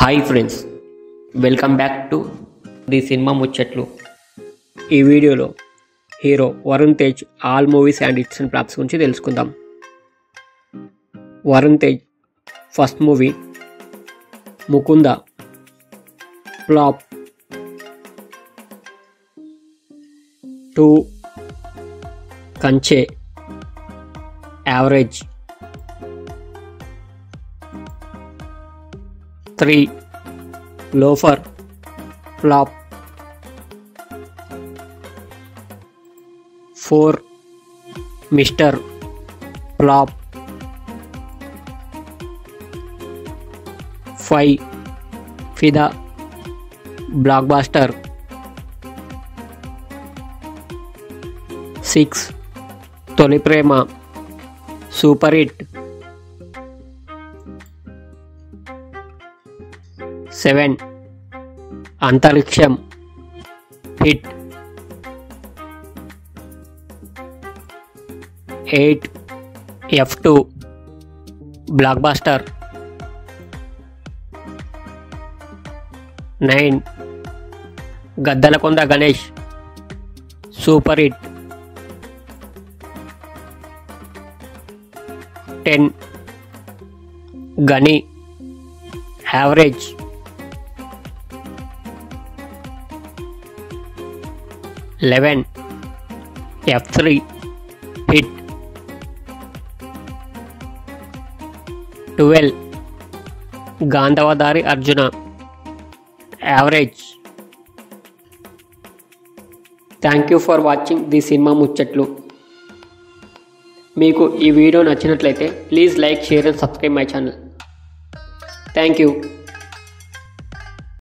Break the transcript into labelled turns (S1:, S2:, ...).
S1: hi friends welcome back to the cinema ముచ్చట్లు ఈ వీడియోలో hero Varun Tej all movies and hits and flops గురించి తెలుసుకుందాం Varun Tej first movie Mukunda flop two Kanche average three loafer flop four mister flop five Fidaa blockbuster six Tholi Prema super hit seven Antariksham hit eight F two blockbuster nine Gaddalakonda Ganesh super hit ten Ghani average eleven F three hit twelve Gandeevadhari Arjuna average thank you for watching the cinema ముచ్చట్లు మీకు ఈ video నచ్చినట్లయితే please like share and subscribe my channel thank you